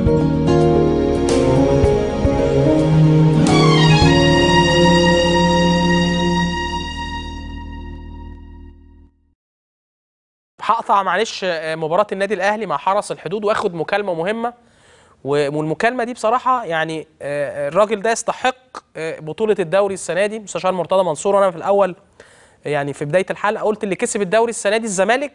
هقطع معلش آه، مباراة النادي الأهلي مع حرس الحدود واخد مكالمة مهمة و- والمكالمة دي بصراحة يعني آه، الراجل ده يستحق آه، بطولة الدوري السنة دي مستشار مرتضى منصور وأنا في الأول يعني في بداية الحلقة قلت اللي كسب الدوري السنة دي الزمالك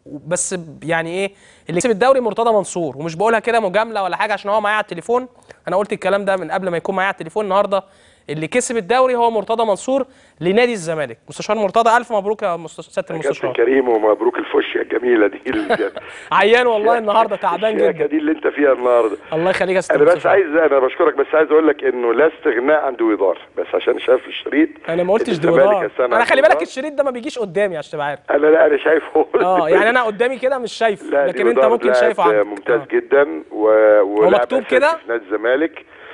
بس ب- يعني ايه اللي كسب الدوري مرتضى منصور ومش بقولها كده مجامله ولا حاجه عشان هو معايا على التليفون انا قلت الكلام ده من قبل ما يكون معايا على التليفون النهارده اللي كسب الدوري هو مرتضى منصور لنادي الزمالك مستشار مرتضى الف مبروك يا مستشار سياده كابتن المستشار كريم ومبروك الفوشيا الجميله دي اللي عيان والله النهارده تعبان الشياكة جدا دي اللي انت فيها النهارده الله يخليك يا سياده انا بس المستشار عايز انا بشكرك بس عايز اقول لك انه لا استغناء عن دويدار بس عشان شايف الشريط انا ما قلتش الزمالك دوار السنة انا عن خلي بالك دويدار. الشريط ده ما بيجيش قدامي عشان تبقى عارف انا لا انا شايفه اه يعني انا قدامي كده مش شايف لا لكن انت دويدار ممكن لاعب شايفه عندك ممتاز آه. جدا و... ولاعب مكتوب أساسي كده؟ في نادي الزمالك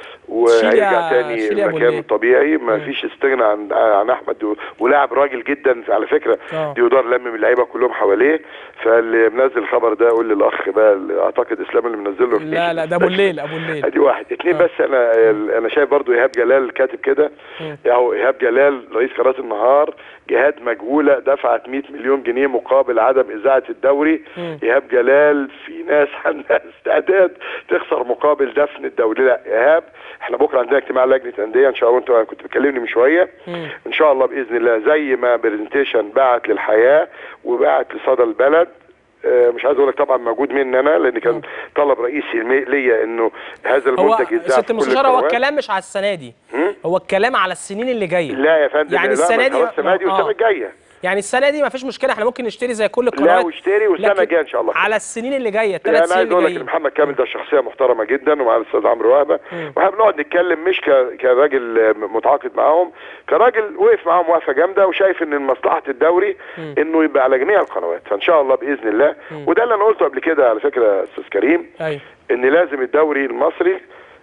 شيل يا- وهيرجع تاني شيل يا أبو مكانه الليل. الطبيعي ما فيش استغنى عن عن احمد دو- ولاعب راجل جدا على فكره آه. ديودار لم اللعيبه كلهم حواليه فاللي منزل الخبر ده قول للاخ بقى اللي اعتقد اسلام اللي منزله لا لا ده ابو الليل ابو الليل ادي واحد اتنين بس انا انا شايف برضو ايهاب جلال كاتب كده اهو ايهاب جلال رئيس قناه النهار جهات مجهوله دفعت 100 مليون جنيه مقابل عدم اذاعه الدوري ايهاب جلال في ناس عندها استعداد تخسر مقابل دفن الدوري لا ايهاب احنا بكره عندنا اجتماع لجنه انديه ان شاء الله انت كنت بتكلمني من شويه ان شاء الله باذن الله زي ما برزنتيشن بعت للحياه وبعت لصدى البلد آه، مش عايز اقول لك طبعا موجود مني انا لان كان طلب رئيسي المي- ليا انه هذا هو المنتج يتذاع ست في كل المستشار هو القنوات. الكلام مش على السنه دي هو الكلام على السنين اللي جايه لا يا فندم يعني لا، السنة ما دي- خلاص السنه دي آه. والسنه الجايه يعني السنه دي ما فيش مشكله احنا ممكن نشتري زي كل القنوات لا واشتري والسنه لكن الجايه ان شاء الله على السنين اللي جايه يعني الثلاث انا سنين عايز اقول اللي لك ان جايين محمد كامل ده شخصيه محترمه جدا ومع الاستاذ عمرو وهبه واحنا بنقعد نتكلم مش ك- كراجل آه، متعاقد معاهم كراجل وقف معاهم وقفه جامده وشايف ان مصلحه الدوري انه يبقى على جميع القنوات فان شاء الله باذن الله وده اللي انا قلته قبل كده على فكره يا استاذ كريم ايوه ان لازم الدوري المصري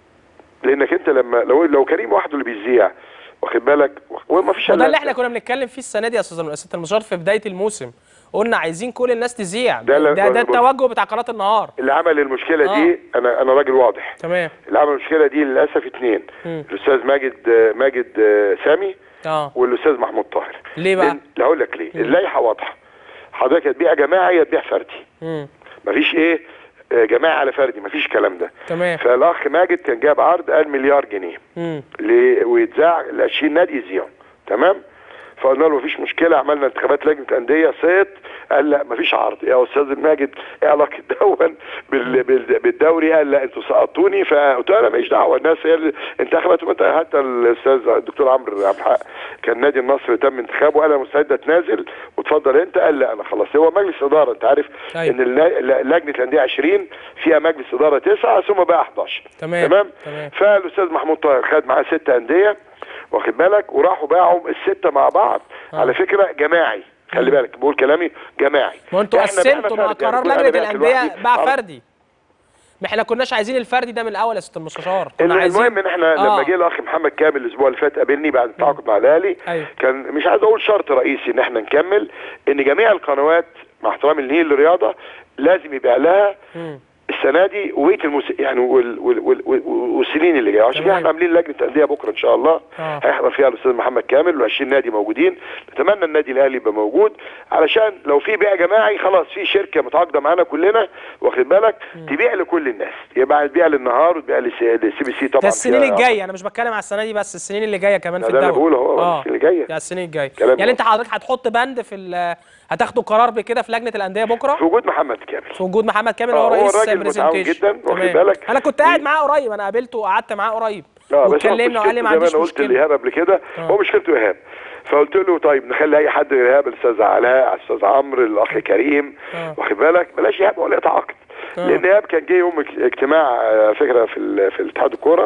لانك انت لما لو لو كريم وحده اللي بيذيع واخد بالك وما فيش وده إلا اللي أنت. احنا كنا بنتكلم فيه السنه دي يا استاذ سياده المستشار في بدايه الموسم قلنا عايزين كل الناس تذيع ده ده اللي- ده, ده التوجه بتاع قناه النهار اللي عمل المشكله آه. دي انا انا راجل واضح تمام اللي عمل المشكله دي للاسف اثنين مم. الاستاذ ماجد ماجد آه، سامي اه والاستاذ محمود طاهر ليه بقى؟ لأن- لا هقول لك ليه اللائحه واضحه حضرتك يا تبيع جماعي يا تبيع فردي امم مفيش ايه آه، جماعي على فردي مفيش الكلام ده تمام فالاخ ماجد كان جاب عرض قال مليار جنيه امم ل- ويتذاع ل 20 نادي يذيعوا تمام فقلنا له مفيش مشكله عملنا انتخابات لجنه انديه صيت قال لا مفيش عرض يا استاذ ماجد ايه علاقه دون بال- بال- بالدوري قال لا انتوا سقطتوني فقلت له انا ماليش دعوه الناس هي اللي انتخبت وانت حتى الاستاذ الدكتور عمرو عبد الحق كان نادي النصر تم انتخابه قال انا مستعد اتنازل وتفضل انت قال لا انا خلاص هو مجلس اداره انت عارف أيوة. ان النا- ل- لجنه الانديه 20 فيها مجلس اداره تسعه ثم بقى 11 تمام. تمام تمام. فالاستاذ محمود طاهر خد معاه ست انديه واخد بالك وراحوا باعوا السته مع بعض آه. على فكره جماعي خلي بالك بقول كلامي جماعي ما انتوا إحنا بعنا قسمتوا مع فردي، يعني قرار كل أنا لجنه بعت الانديه لوحدي. باع آه. فردي ما احنا كناش عايزين الفردي ده من الاول يا سياده المستشار كنا المهم ان احنا آه. لما جه الاخ محمد كامل الاسبوع اللي فات قابلني بعد التعاقد مع الاهلي أيوة. كان مش عايز اقول شرط رئيسي ان احنا نكمل ان جميع القنوات مع احترام النيل للرياضه لازم يبقى لها مم. السنه دي وقيت المس... يعني وال... وال... وال... وال... والسنين اللي جايه عشان كده تمام. احنا عاملين لجنه انديه بكره ان شاء الله آه. هيحضر فيها الاستاذ محمد كامل و20 نادي موجودين نتمنى النادي الاهلي يبقى موجود علشان لو في بيع جماعي خلاص في شركه متعاقده معانا كلنا واخد بالك تبيع لكل الناس يبقى تبيع للنهار وتبيع للسي بي سي طبعا ده السنين فيها- الجايه انا مش بتكلم على السنه دي بس السنين اللي جايه كمان ده في اللي الدوري بقوله هو، السنين اللي جاية. يا السنين الجايه كلام يعني انت واضح. حضرتك هتحط بند في ال- هتاخدوا قرار بكده في لجنه الانديه بكره في وجود محمد كامل في وجود محمد كامل آه، هو هو رئيس الراجل متعاون برزنتيشن جدا، واخد تمام. بالك؟ انا كنت قاعد و- معاه قريب انا قابلته وقعدت معاه قريب اه بس هو واتكلمنا وقال لي ما مشكلته عنديش زي ما انا قلت مشكله لايهاب قبل كده هو مشكلته ايهاب فقلت له طيب نخلي اي حد غير ايهاب الاستاذ علاء الاستاذ عمرو الاخ كريم آه. واخد بالك بلاش ايهاب ولا يتعاقد آه. لان ايهاب كان جه يوم اج- اجتماع آه، فكره في ال- في الاتحاد الكوره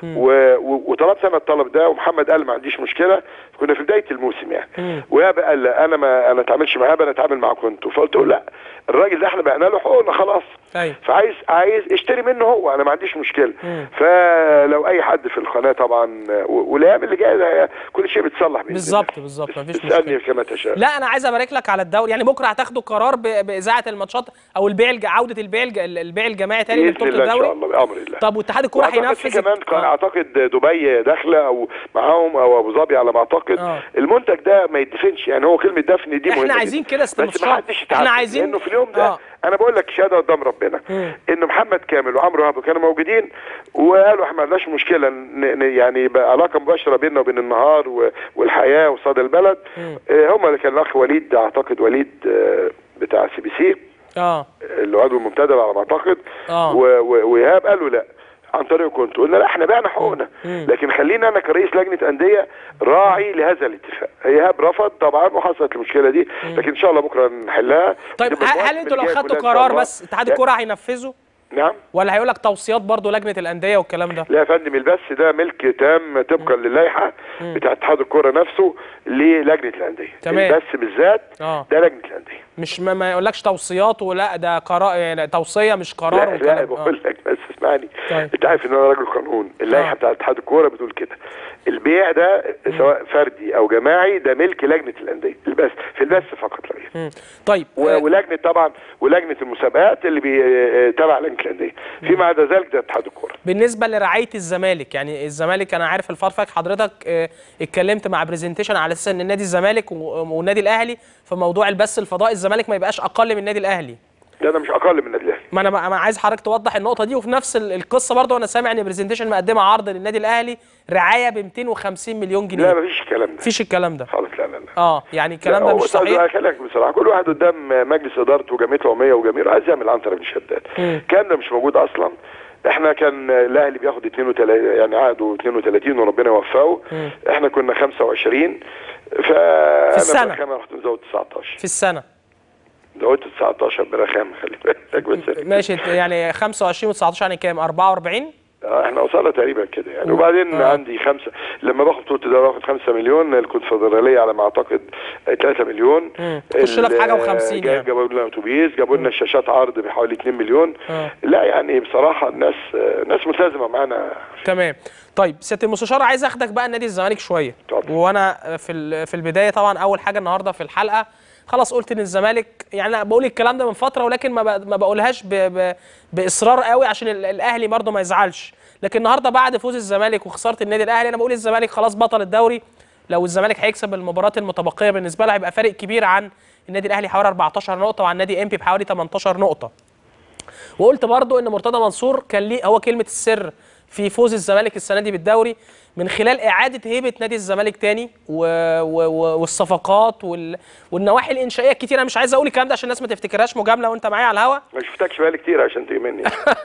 و- و- وطلبت انا الطلب ده ومحمد قال ما عنديش مشكله كنا في بدايه الموسم يعني مم. وياب قال لا انا ما انا اتعاملش معاه انا اتعامل معاكم انتوا فقلت له لا الراجل ده احنا بعنا له حقوقنا خلاص ايوه فعايز عايز اشتري منه هو انا ما عنديش مشكله مم. فلو اي حد في القناه طبعا و- والايام اللي جايه ده كل شيء بتصلح بإذن بالظبط الله. بالظبط مفيش اسالني مشكله كما تشاء لا انا عايز ابارك لك على الدوري يعني بكره هتاخدوا قرار ب- باذاعه الماتشات او البيع الج- عوده البيع البيع الج- البيع الجماعي تاني باذن لبطوله الله ان شاء الدوري الله بامر الله طب واتحاد الكوره وأعتقد في هينفذ كمان كان آه. اعتقد دبي داخله او معاهم او ابو ظبي على ما اعتقد آه. المنتج ده ما يدفنش يعني هو كلمه دفن دي احنا مهمه عايزين جداً. كده يا أستاذ بس مستشار. ما حدش احنا يتعب عايزين- لانه في اليوم ده آه. انا بقول لك شهاده قدام ربنا مم. ان محمد كامل وعمرو وهب كانوا موجودين وقالوا احنا ما عندناش مشكله ن- ن- يعني يبقى علاقه مباشره بيننا وبين النهار و- والحياه وصدى البلد مم. آه، هم اللي كان الاخ وليد اعتقد وليد آه، بتاع سي بي سي اه اللي هو عضو المنتدب على ما اعتقد آه. و- و- وايهاب قالوا لا عن طريق كنت قلنا لا احنا بعنا حقوقنا مم. لكن خلينا انا كرئيس لجنه انديه راعي لهذا الاتفاق ايهاب رفض طبعا وحصلت المشكله دي لكن ان شاء الله بكره نحلها طيب تبقى هل المواسم هل انتوا لو الجاية خدتوا كلها إن شاء قرار الله. بس اتحاد لا، الكوره هينفذه نعم ولا هيقول لك توصيات برضو لجنه الانديه والكلام ده لا يا فندم البث ده ملك تام طبقا للائحه بتاع اتحاد الكوره نفسه للجنه الانديه تمام. البث بالذات اه ده لجنه الانديه مش ما, ما يقولكش توصيات ولا ده قرار يعني توصيه مش قرار لا, لا والكلام آه. بقول لك بس اسمعني طيب. انت عارف ان انا راجل قانون اللائحه آه. بتاع اتحاد الكوره بتقول كده البيع ده سواء فردي او جماعي ده ملك لجنه الانديه البث في البث فقط لا غير مم. طيب و- آه، ولجنه طبعا ولجنه المسابقات اللي بي- آه، تبع لجنه الانديه فيما عدا ذلك ده اتحاد الكوره بالنسبه لرعايه الزمالك يعني الزمالك انا عارف الفرفك حضرتك آه، اتكلمت مع برزنتيشن على اساس ان النادي الزمالك و- والنادي الاهلي في موضوع البث الفضائي الزمالك ما يبقاش اقل من النادي الاهلي ده انا مش اقل من النادي الاهلي ما انا ما انا عايز حضرتك توضح النقطه دي وفي نفس ال- القصه برضه انا سامع ان برزنتيشن مقدمه عرض للنادي الاهلي رعايه ب 250 مليون لا جنيه مفيش الكلام ده مفيش الكلام ده خالص لا لا لا اه يعني الكلام لا، ده هو مش أستاذ صحيح خليك بصراحه كل واحد قدام مجلس ادارته وجمعيه العموميه وجماهيره عايز يعمل عنتر بن شداد مم. الكلام ده مش موجود اصلا احنا كان الاهلي بياخد 32 يعني عقده 32 وربنا يوفقه مم. احنا كنا 25 ف في السنة. انا رحت مزود 19 في السنه زودت 19 برخام خلي بالك بس ماشي يعني 25 و19 يعني كام 44 آه، احنا وصلنا تقريبا كده يعني وبعدين آه. عندي خمسة لما باخد بطولة الدوري باخد خمسة مليون الكونفدرالية على ما اعتقد 3 مليون مم. تخش لها في حاجة ال- و50 جايب- يعني. جابوا لنا اتوبيس جابوا لنا شاشات عرض بحوالي 2 مليون آه. لا يعني بصراحة الناس آه، ناس ملتزمة معانا تمام طيب سياده المستشار عايز اخدك بقى نادي الزمالك شويه اتفضل. وانا في ال- في البدايه طبعا اول حاجه النهارده في الحلقه خلاص قلت ان الزمالك يعني انا بقول الكلام ده من فتره ولكن ما ب- ما بقولهاش ب ب باصرار قوي عشان ال- الاهلي برضه ما يزعلش لكن النهارده بعد فوز الزمالك وخساره النادي الاهلي انا بقول الزمالك خلاص بطل الدوري لو الزمالك هيكسب المباراه المتبقيه بالنسبه له هيبقى فارق كبير عن النادي الاهلي حوالي 14 نقطه وعن النادي امبي بحوالي 18 نقطه وقلت برضو ان مرتضى منصور كان ليه هو كلمه السر في فوز الزمالك السنه دي بالدوري من خلال اعاده هيبه نادي الزمالك تاني و... و... و... والصفقات وال... والنواحي الانشائيه الكتير انا مش عايز اقول الكلام ده عشان الناس ما تفتكرهاش مجامله وانت معايا على الهوا ما شفتكش بقالي كتير عشان تيجي مني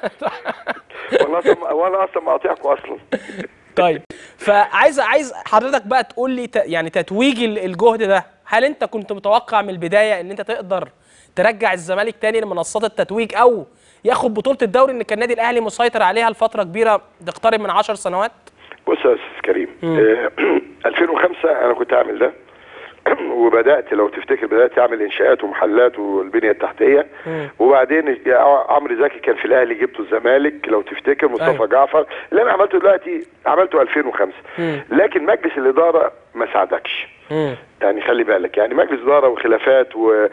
والله اصلا وانا اصلا مقاطعكم اصلا طيب فعايز عايز حضرتك بقى تقول لي ت... يعني تتويج ال- الجهد ده هل انت كنت متوقع من البدايه ان انت تقدر ترجع الزمالك تاني لمنصات التتويج او ياخد بطوله الدوري ان كان النادي الاهلي مسيطر عليها لفتره كبيره تقترب من 10 سنوات بص يا استاذ كريم آه، 2005 انا كنت عامل ده وبدات لو تفتكر بدات اعمل انشاءات ومحلات والبنيه التحتيه وبعدين عمرو زكي كان في الاهلي جبته الزمالك لو تفتكر مصطفى أيوة. جعفر اللي انا عملته دلوقتي عملته 2005 لكن مجلس الاداره ما ساعدكش يعني خلي بالك يعني مجلس اداره وخلافات و-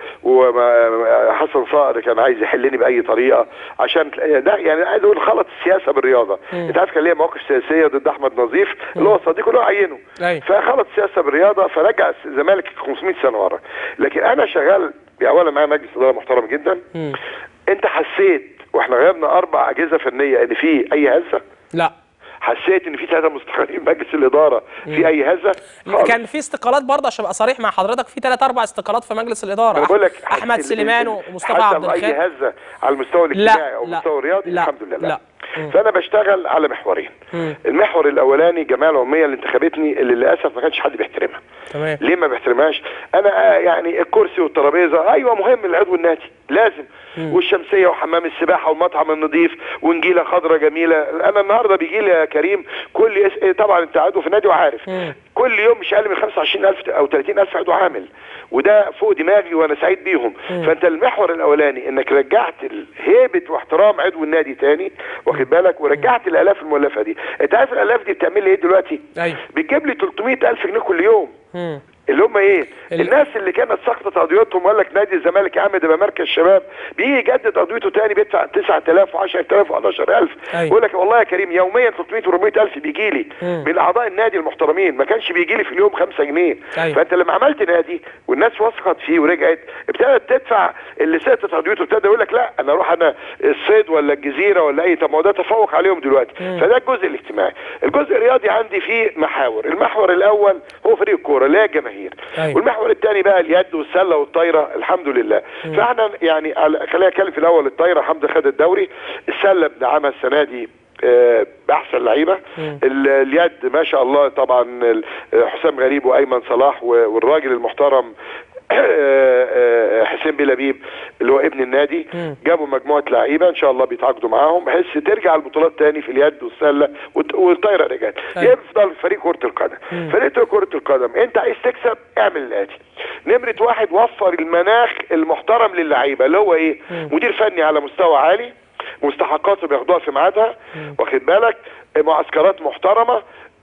وحسن صقر كان عايز يحلني باي طريقه عشان ده يعني عايز اقول خلط السياسه بالرياضه انت عارف كان ليا مواقف سياسيه ضد احمد نظيف اللي هو صديقه اللي هو عينه أيوة. فخلط السياسه بالرياضه فرجع الزمالك 500 سنه ورا لكن انا شغال اولا معايا مجلس اداره محترم جدا انت حسيت واحنا غيرنا اربع اجهزه فنيه ان في اي هزه لا حسيت ان في ثلاثه مستقلين مجلس الاداره في اي هزه خالص. كان في استقالات برضه عشان ابقى صريح مع حضرتك في ثلاث اربع استقالات في مجلس الاداره انا بقول لك أح- احمد حس- سليمان ال- ومصطفى حصل عبد اي الخالق هزه على المستوى لا، الاجتماعي او لا، المستوى الرياضي لا، الحمد لله لا. فانا بشتغل على محورين المحور الاولاني الجمعيه العموميه اللي انتخبتني اللي للاسف ما كانش حد بيحترمها تمام ليه ما بيحترمهاش انا آه، يعني الكرسي والترابيزه ايوه مهم العضو النادي لازم والشمسيه وحمام السباحه والمطعم النظيف ونجيله خضراء جميله انا النهارده بيجي لي يا كريم كل يس... إيه طبعا انت عضو في النادي وعارف مم. كل يوم مش اقل من 25000 او 30000 عضو عامل وده فوق دماغي وانا سعيد بيهم فانت المحور الاولاني انك رجعت ال- هيبه واحترام عضو النادي تاني واخد بالك ورجعت الالاف المؤلفه دي انت عارف الالاف دي بتعمل لي ايه دلوقتي ايوه بتجيب لي 300000 جنيه كل يوم مم. اللي هم ايه ال- الناس اللي كانت ساقطه قضيتهم وقال لك نادي الزمالك يا عم ده بقى مركز شباب بيجي يجدد قضيته تاني بيدفع 9000 و10000 و11000 أيوة. يقول لك والله يا كريم يوميا 300 و400 الف بيجي لي مم. من اعضاء النادي المحترمين ما كانش بيجي لي في اليوم 5 جنيه أيوة. فانت لما عملت نادي والناس وثقت فيه ورجعت ابتدت تدفع اللي سقطت قضيته ابتدى يقول لك لا انا اروح انا الصيد ولا الجزيره ولا اي طب ما هو ده تفوق عليهم دلوقتي مم. فده الجزء الاجتماعي الجزء الرياضي عندي فيه محاور المحور الاول هو فريق الكوره اللي هي الجماهير أيوة. والمحور الثاني بقى اليد والسله والطايره الحمد لله فاحنا يعني على- خلينا نتكلم في الاول الطايره الحمد لله خد الدوري السله بنعمها السنه دي آه، باحسن لعيبه مم. ال- اليد ما شاء الله طبعا ال- حسام غريب وايمن صلاح و- والراجل المحترم آه، آه، حسين بلبيب اللي هو ابن النادي مم. جابوا مجموعه لعيبه ان شاء الله بيتعاقدوا معاهم بحيث ترجع البطولات تاني في اليد والسله والت- والطايره رجعت أيوة. يفضل فريق كره القدم مم. فريق كره القدم انت عايز تكسب اعمل الاتي نمره واحد وفر المناخ المحترم للعيبه اللي هو ايه مم. مدير فني على مستوى عالي مستحقاته بياخدوها في ميعادها واخد بالك معسكرات محترمه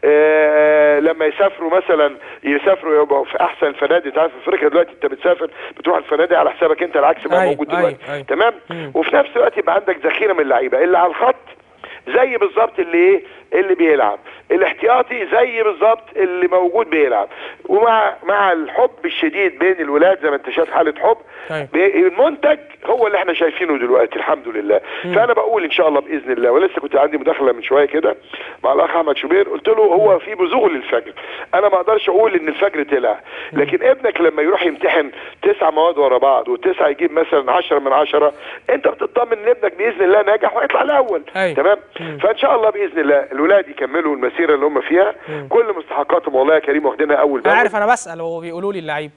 آه لما يسافروا مثلا يسافروا يبقوا في احسن الفنادق انت عارف في افريقيا دلوقتي انت بتسافر بتروح الفنادق على حسابك انت العكس بقى أيوة، موجود أيوة، دلوقتي أيوة. تمام مم. وفي نفس الوقت يبقى عندك ذخيره من اللعيبه اللي على الخط زي بالظبط اللي ايه اللي بيلعب الاحتياطي زي بالظبط اللي موجود بيلعب ومع مع الحب الشديد بين الولاد زي ما انت شايف حاله حب أيوة. بي- المنتج هو اللي احنا شايفينه دلوقتي الحمد لله فانا بقول ان شاء الله باذن الله ولسه كنت عندي مداخله من شويه كده مع الاخ احمد شوبير قلت له هو في بزوغ للفجر انا ما اقدرش اقول ان الفجر طلع لكن ابنك لما يروح يمتحن تسع مواد ورا بعض والتسعه يجيب مثلا 10 من 10 انت بتطمن ان ابنك باذن الله ناجح ويطلع الاول أيوة. تمام مم. فان شاء الله باذن الله الولاد يكملوا المسيره اللي هم فيها مم. كل مستحقاتهم والله يا كريم واخدينها اول انا باول عارف انا بسال هو بيقولوا لي اللعيب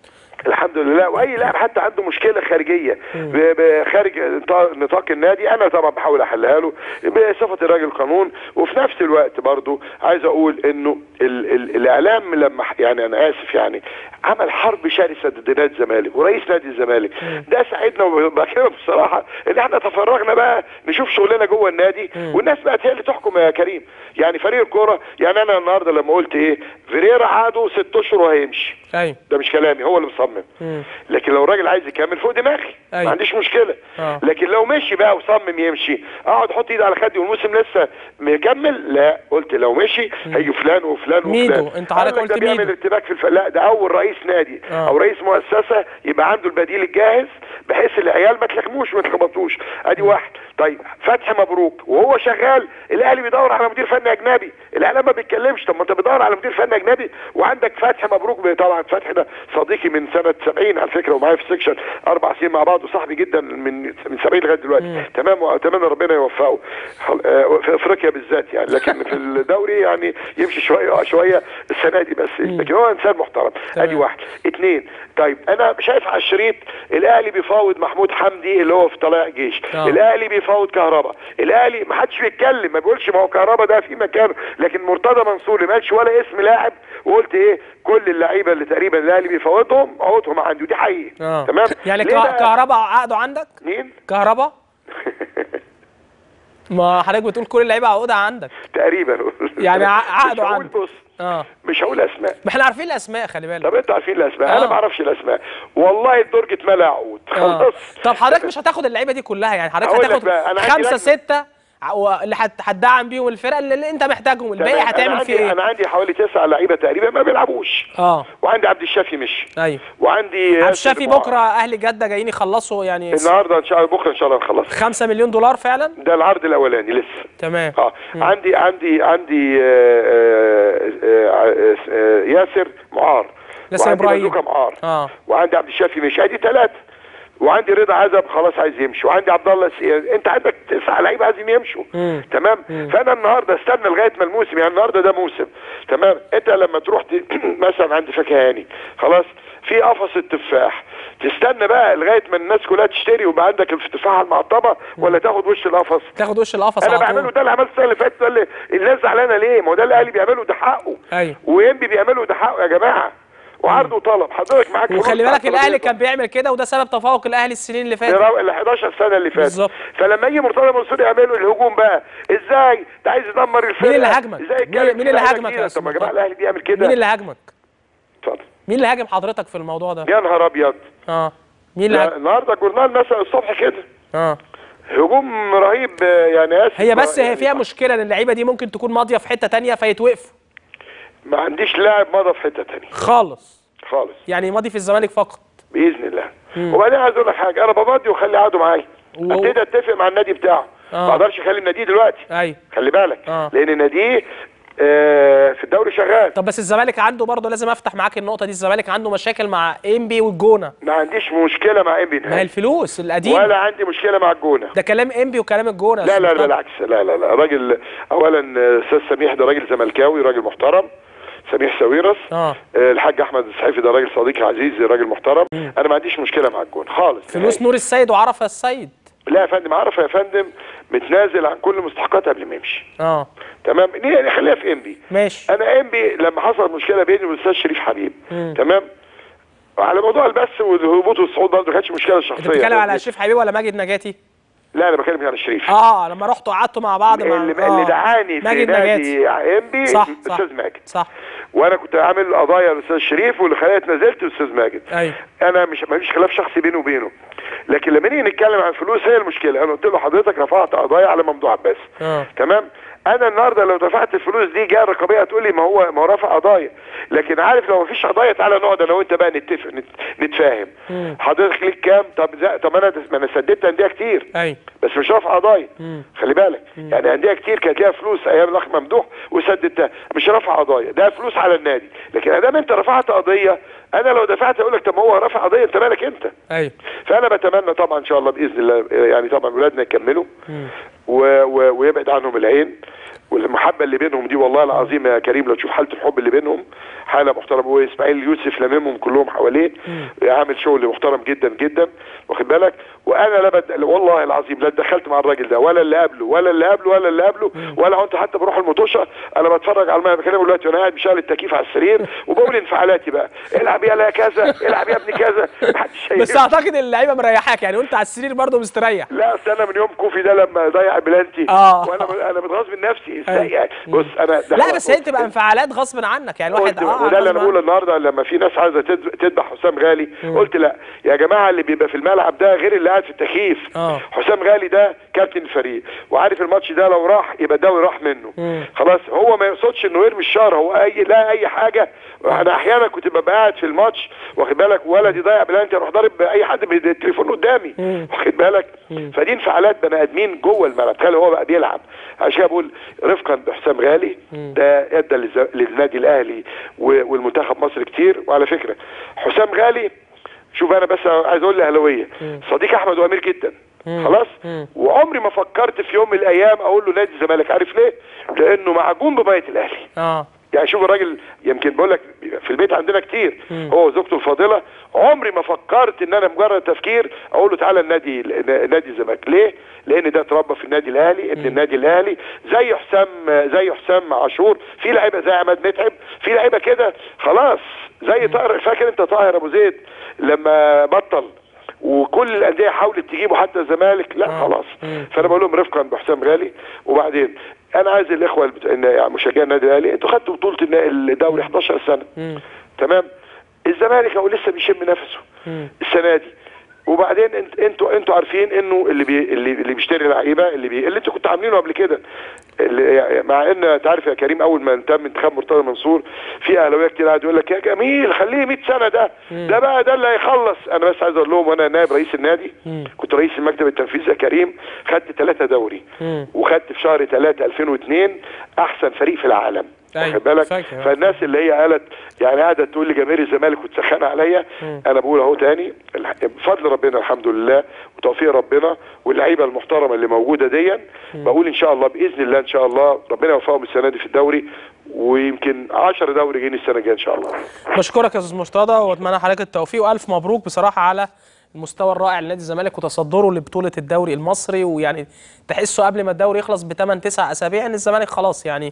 الحمد لله واي لاعب حتى عنده مشكله خارجيه ب- ب- خارج نطاق- نطاق النادي انا طبعا بحاول احلها له بصفه الراجل قانون وفي نفس الوقت برضو عايز اقول انه ال ال الاعلام لما ح- يعني انا اسف يعني عمل حرب شرسه ضد نادي الزمالك ورئيس نادي الزمالك ده ساعدنا وبكلمك بصراحه ان احنا تفرغنا بقى نشوف شغلنا جوه النادي والناس بقت هي اللي تحكم يا كريم يعني فريق الكوره يعني انا النهارده لما قلت ايه فيريرا عاده ست اشهر وهيمشي ايوه ده مش كلامي هو اللي مصمم مم. لكن لو الراجل عايز يكمل فوق دماغي أيوة. ما عنديش مشكله آه. لكن لو مشي بقى وصمم يمشي اقعد احط ايدي على خدي والموسم لسه مكمل لا قلت لو مشي هيجي فلان وفلان ميدو. وفلان أنت حضرتك قال لك ده قلت بيعمل ميدو. ارتباك في الف... لا ده اول رئيس نادي آه. او رئيس مؤسسه يبقى عنده البديل الجاهز بحيث العيال ما تلخموش وما تخبطوش ادي واحد طيب فتحي مبروك وهو شغال الاهلي بيدور على مدير فني اجنبي الاعلام ما بيتكلمش طب ما انت بتدور على مدير فني اجنبي وعندك فتحي مبروك طبعا فتحي ده صديقي من سنه 70 على فكره ومعايا في السكشن اربع سنين مع بعض وصاحبي جدا من من 70 لغايه دلوقتي تمام واتمنى ربنا يوفقه حل- آه، في افريقيا بالذات يعني لكن في الدوري يعني يمشي شويه اه شويه السنه دي بس لكن هو انسان محترم تمام. ادي واحد اثنين طيب انا شايف على الشريط الاهلي بيفاوض محمود حمدي اللي هو في طلائع جيش آه. الاهلي بيفاوض كهربا الاهلي ما حدش بيتكلم ما بيقولش ما هو كهربا ده في مكانه لكن مرتضى منصور ما قالش ولا اسم لاعب وقلت ايه كل اللعيبه اللي تقريبا الاهلي بيفاوضهم عقودهم عندي ودي حقيقي اه تمام يعني ليه كه- بقى؟ كهربا عقده عندك مين كهربا ما حضرتك بتقول كل اللعيبه عقودها عندك تقريبا يعني ع- عقده مش هقول عنده. بص اه مش هقول اسماء ما احنا عارفين الاسماء خلي بالك طب انتوا عارفين الاسماء آه. انا ما اعرفش الاسماء والله الدرج اتملى عقود آه. خلاص طب حضرتك مش هتاخد اللعيبه دي كلها يعني حضرتك هقول لك هتاخد بقى، أنا عندي خمسه لجنة. سته ع- و- اللي هت- هتدعم بيهم الفرقه اللي, اللي انت محتاجهم الباقي تمام. أنا هتعمل عندي فيه ايه؟ انا عندي حوالي تسع لعيبه تقريبا ما بيلعبوش اه وعندي عبد الشافي مش ايوه وعندي عبد ياسر الشافي معاذ. بكره اهل جده جايين يخلصوا يعني النهارده ان شاء الله بكره ان شاء الله نخلص 5 مليون دولار فعلا ده العرض الاولاني لسه تمام اه عندي عندي عندي آه، آه، آه، آه، ياسر معار ياسر وعندي إبراهيم. بازوكا معار اه وعندي عبد الشافي مش ادي ثلاثه وعندي رضا عزب خلاص عايز يمشي وعندي عبد الله سي... انت عندك تسع لعيبه عايزين يمشوا مم. تمام فانا النهارده استنى لغايه ما الموسم يعني النهارده ده موسم تمام انت لما تروح ت... مثلا عند فكهاني خلاص في قفص التفاح تستنى بقى لغايه ما الناس كلها تشتري ويبقى عندك التفاحه المعطبه ولا تاخد وش القفص تاخد وش القفص انا على بعمله طول ده اللي عملته السنه اللي فاتت ده اللي الناس زعلانه ليه ما هو ده اللي الاهلي بيعمله ده حقه ايوه وانبي بيعمله ده حقه يا جماعه وعرض وطلب حضرتك معاك فلوس وخلي على بالك الاهلي الترابيزة. كان بيعمل كده وده سبب تفوق الاهلي السنين اللي فاتت الرا- ال 11 سنه اللي فاتت بالظبط. فلما يجي مرتضى منصور يعملوا الهجوم بقى ازاي ده عايز يدمر الفرقه مين اللي هاجمك؟ ازاي مين- يتكلم مين في اللي لعيبة هاجمك يا جديدة؟ أستاذ طب ما يا جماعه مرتضى؟ الاهلي بيعمل كده مين اللي هاجمك؟ اتفضل مين اللي هاجم حضرتك في الموضوع ده يا نهار ابيض اه مين اللي لا، هاجم النهارده الجورنال مثلا الصبح كده اه هجوم رهيب آه، يعني اسف هي بس هي يعني فيها مشكله ان اللعيبه دي ممكن تكون ماضيه في حته تانية فيتوقفوا ما عنديش لاعب مضى في حته تانية خالص خالص يعني ماضي في الزمالك فقط باذن الله وبعدين عايز اقول لك حاجه انا بمضي واخلي عقده معايا و- ابتدي اتفق مع النادي بتاعه آه. ما اقدرش اخلي النادي دلوقتي ايوه خلي بالك آه. لان النادي آه، في الدوري شغال طب بس الزمالك عنده برضه لازم افتح معاك النقطه دي الزمالك عنده مشاكل مع انبي والجونه ما عنديش مشكله مع انبي ما هي نهائي الفلوس القديم ولا عندي مشكله مع الجونه ده كلام انبي وكلام الجونه يا لا أستاذ لا مرتضى. بالعكس لا لا لا راجل اولا آه، استاذ سميح ده راجل زملكاوي راجل محترم سميح ساويرس اه آه، الحاج احمد السحيفي ده راجل صديقي عزيز راجل محترم انا ما عنديش مشكله مع الجون خالص فلوس نهائي. نور السيد وعرفه السيد لا يا فندم عرف يا فندم متنازل عن كل مستحقات قبل ما يمشي اه تمام يعني خليها في انبي ماشي انا انبي لما حصل مشكله بيني والاستاذ شريف حبيب تمام على موضوع البث والهبوط والصعود برضه ما كانتش مشكله انت شخصيه بتتكلم على يعني. شريف حبيب ولا ماجد نجاتي لا انا بتكلم على الشريف اه لما رحتوا قعدتوا مع بعض مع اللي, آه. اللي دعاني في ماجد نادي نجاتي انبي صح صح الاستاذ ماجد صح وانا كنت عامل قضايا الاستاذ شريف واللي خلاني اتنازلت الاستاذ ماجد ايوه انا مش ما فيش خلاف شخصي بيني وبينه لكن لما نيجي نتكلم عن فلوس هي المشكله انا قلت له حضرتك رفعت قضايا على ممدوح عباس اه تمام انا النهارده لو دفعت الفلوس دي جاء الرقابيه تقول لي ما هو ما هو رافع قضايا لكن عارف لو ما فيش قضايا تعالى نقعد انا وانت بقى نتفق نت- نتفاهم حضرتك ليك كام طب زي- طب انا ما انا سددت انديه كتير ايوه بس مش رافع قضايا خلي بالك يعني انديه كتير كانت ليها فلوس ايام الاخ ممدوح وسددتها مش رافع قضايا ده فلوس على النادي لكن ادام انت رفعت قضيه انا لو دفعت اقول لك طب ما هو رافع قضيه انت مالك انت ايوه فانا بتمنى طبعا ان شاء الله باذن الله يعني طبعا ولادنا يكملوا و... و... ويبعد عنهم العين والمحبه اللي بينهم دي والله العظيم يا كريم لو تشوف حاله الحب اللي بينهم حاله محترمه واسماعيل يوسف لممهم كلهم حواليه عامل شغل محترم جدا جدا واخد بالك وانا لا بد... والله العظيم لا اتدخلت مع الراجل ده ولا اللي قبله ولا اللي قبله ولا اللي قبله ولا كنت حتى بروح المطوشه انا بتفرج على ما بكلمه دلوقتي وانا قاعد مشغل التكييف على السرير وبقول انفعالاتي بقى العب يا كذا العب يا ابني كذا محدش بس شايف اعتقد اللعيبه مريحاك يعني وانت على السرير برضه مستريح لا اصل انا من يوم كوفي ده لما ضيع بلانتي آه. وانا انا متغاظ من نفسي أيوة. ازاي يعني بص انا ده لا حوار بس هي بص. تبقى انفعالات غصب عنك يعني واحد قلت اه وده اللي غصب انا بقوله النهارده لما في ناس عايزه تذ- تذبح حسام غالي قلت لا يا جماعه اللي بيبقى في الملعب ده غير اللي قاعد في التكييف آه. حسام غالي ده كابتن الفريق وعارف الماتش ده لو راح يبقى الدوري راح منه خلاص هو ما يقصدش انه يرمي الشار هو اي لا اي حاجه انا احيانا كنت ببقى قاعد في الماتش واخد بالك ولد يضيع بلانتي اروح ضارب اي حد بالتليفون قدامي واخد بالك فدي انفعالات بني ادمين جوه الملعب تخيل هو بقى بيلعب عشان كده بقول رفقا بحسام غالي ده ادى للز- للنادي الاهلي و- والمنتخب مصر كتير وعلى فكره حسام غالي شوف انا بس عايز اقول لاهلاويه صديق احمد وامير جدا خلاص وعمري ما فكرت في يوم من الايام اقول له نادي الزمالك عارف ليه لانه معجون بميه الاهلي اه يعني شوف الراجل يمكن بقول لك في البيت عندنا كتير هو وزوجته الفاضله عمري ما فكرت ان انا مجرد تفكير اقول له تعالى النادي نادي الزمالك ليه؟ لان ده اتربى في النادي الاهلي ابن النادي الاهلي زي حسام زي حسام عاشور في لعيبه زي عماد متعب في لعيبه كده خلاص زي طاهر فاكر انت طاهر ابو زيد لما بطل وكل الانديه حاولت تجيبه حتى الزمالك لا خلاص فانا بقول لهم رفقا بحسام غالي وبعدين انا عايز الاخوه البت- إن- يعني مشجعي النادي الاهلي انتوا خدتوا بطوله النا- الدوري 11 سنه تمام الزمالك هو لسه بيشم نفسه السنه دي وبعدين انت انتوا انتوا عارفين انه اللي بي اللي, اللي بيشتري لعيبه اللي بي اللي انتوا كنتوا عاملينه قبل كده اللي مع ان انت عارف يا كريم اول ما تم انتخاب مرتضى منصور في اهلاويه كتير قاعد يقول لك يا جميل خليه 100 سنه ده ده بقى ده اللي هيخلص انا بس عايز اقول لهم وانا نائب رئيس النادي كنت رئيس المكتب التنفيذي يا كريم خدت ثلاثه دوري وخدت في شهر 3 2002 احسن فريق في العالم أيوة، واخد بالك فاكر. فالناس اللي هي قالت يعني قاعده تقول لجماهير الزمالك وتسخن عليا انا بقول اهو تاني الح- بفضل ربنا الحمد لله وتوفيق ربنا واللعيبه المحترمه اللي موجوده ديا بقول ان شاء الله باذن الله ان شاء الله ربنا يوفقهم السنه دي في الدوري ويمكن 10 دوري جايين السنه الجايه ان شاء الله بشكرك يا استاذ مرتضى واتمنى لحضرتك التوفيق والف مبروك بصراحه على المستوى الرائع لنادي الزمالك وتصدره لبطوله الدوري المصري ويعني تحسه قبل ما الدوري يخلص ب 8 9 اسابيع ان الزمالك خلاص يعني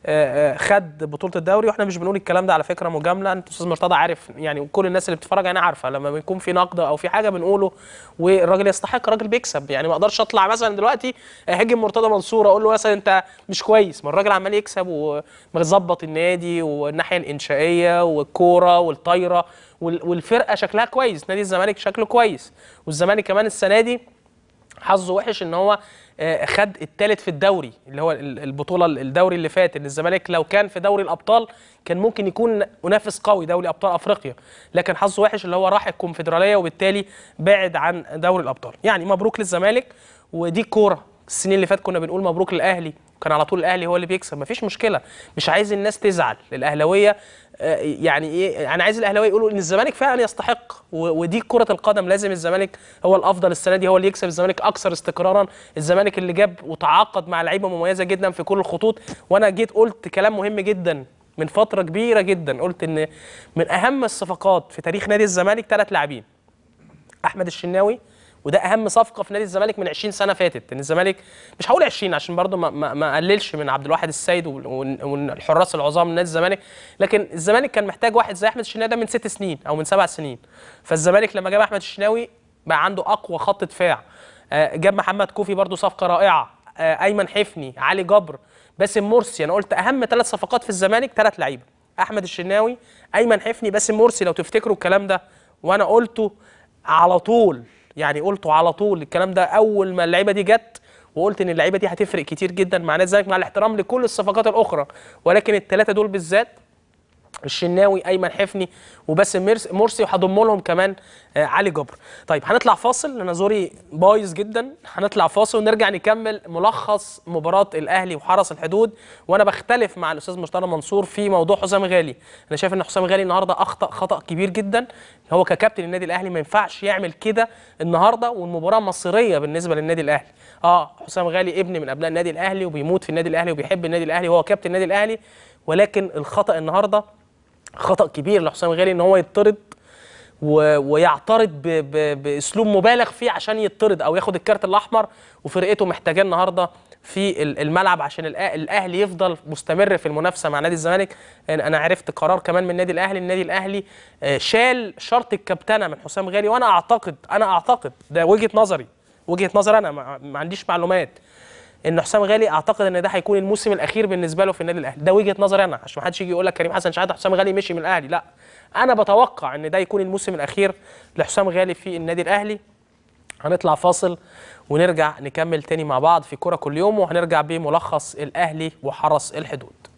آه، آه، خد بطوله الدوري واحنا مش بنقول الكلام ده على فكره مجامله انت استاذ مرتضى عارف يعني كل الناس اللي بتتفرج انا عارفه لما بيكون في نقد او في حاجه بنقوله والراجل يستحق الراجل بيكسب يعني ما اقدرش اطلع مثلا دلوقتي اهاجم مرتضى منصور اقول له مثلا انت مش كويس ما الراجل عمال يكسب ومظبط النادي والناحيه الانشائيه والكوره والطايره وال- والفرقه شكلها كويس نادي الزمالك شكله كويس والزمالك كمان السنه دي حظه وحش ان هو آه، خد الثالث في الدوري اللي هو ال- البطوله الدوري اللي فات ان الزمالك لو كان في دوري الابطال كان ممكن يكون منافس قوي دوري ابطال افريقيا لكن حظه وحش اللي هو راح الكونفدراليه وبالتالي بعد عن دوري الابطال يعني مبروك للزمالك ودي الكوره السنين اللي فات كنا بنقول مبروك للاهلي كان على طول الاهلي هو اللي بيكسب مفيش مشكله مش عايز الناس تزعل الاهلاويه آه، يعني ايه انا عايز الاهلاويه يقولوا ان الزمالك فعلا يستحق و- ودي كره القدم لازم الزمالك هو الافضل السنه دي هو اللي يكسب الزمالك اكثر استقرارا الزمالك اللي جاب وتعاقد مع لعيبه مميزه جدا في كل الخطوط وانا جيت قلت كلام مهم جدا من فتره كبيره جدا قلت ان من اهم الصفقات في تاريخ نادي الزمالك ثلاث لاعبين احمد الشناوي وده اهم صفقه في نادي الزمالك من 20 سنه فاتت ان الزمالك مش هقول 20 عشان برضه ما, ما, ما اقللش من عبد الواحد السيد وال- وال- والحراس العظام من نادي الزمالك لكن الزمالك كان محتاج واحد زي احمد الشناوي ده من ست سنين او من سبع سنين فالزمالك لما جاب احمد الشناوي بقى عنده اقوى خط دفاع آه، جاب محمد كوفي برضه صفقه رائعه آه، ايمن حفني علي جبر باسم مرسي انا قلت اهم ثلاث صفقات في الزمالك ثلاث لعيبه احمد الشناوي ايمن حفني باسم مرسي لو تفتكروا الكلام ده وانا قلته على طول يعني قلته على طول الكلام ده اول ما اللعيبه دي جت وقلت ان اللعيبه دي هتفرق كتير جدا مع نادي الزمالك مع الاحترام لكل الصفقات الاخرى ولكن الثلاثه دول بالذات الشناوي ايمن حفني وباسم مرس- مرسي وهضم لهم كمان آه علي جبر طيب هنطلع فاصل لان زوري بايظ جدا هنطلع فاصل ونرجع نكمل ملخص مباراه الاهلي وحرس الحدود وانا بختلف مع الاستاذ مرتضى منصور في موضوع حسام غالي انا شايف ان حسام غالي النهارده اخطا خطا كبير جدا هو ككابتن النادي الاهلي ما ينفعش يعمل كده النهارده والمباراه مصيريه بالنسبه للنادي الاهلي اه حسام غالي ابن من ابناء النادي الاهلي وبيموت في النادي الاهلي وبيحب النادي الاهلي وهو كابتن النادي الاهلي ولكن الخطا النهارده خطا كبير لحسام غالي ان هو يطرد و... ويعترض ب... ب... باسلوب مبالغ فيه عشان يطرد او ياخد الكارت الاحمر وفرقته محتاجاه النهارده في ال- الملعب عشان الأ- الاهلي يفضل مستمر في المنافسه مع نادي الزمالك انا أنا عرفت قرار كمان من النادي الاهلي النادي الاهلي آه، شال شرط الكابتنه من حسام غالي وانا اعتقد انا اعتقد ده وجهه نظري وجهه نظر انا ما ما عنديش معلومات ان حسام غالي اعتقد ان ده هيكون الموسم الاخير بالنسبه له في النادي الاهلي ده وجهه نظري انا عشان ما حدش يجي يقول لك كريم حسن شحاته حسام غالي مشي من الاهلي لا انا بتوقع ان ده يكون الموسم الاخير لحسام غالي في النادي الاهلي هنطلع فاصل ونرجع نكمل تاني مع بعض في كرة كل يوم وهنرجع بملخص الاهلي وحرس الحدود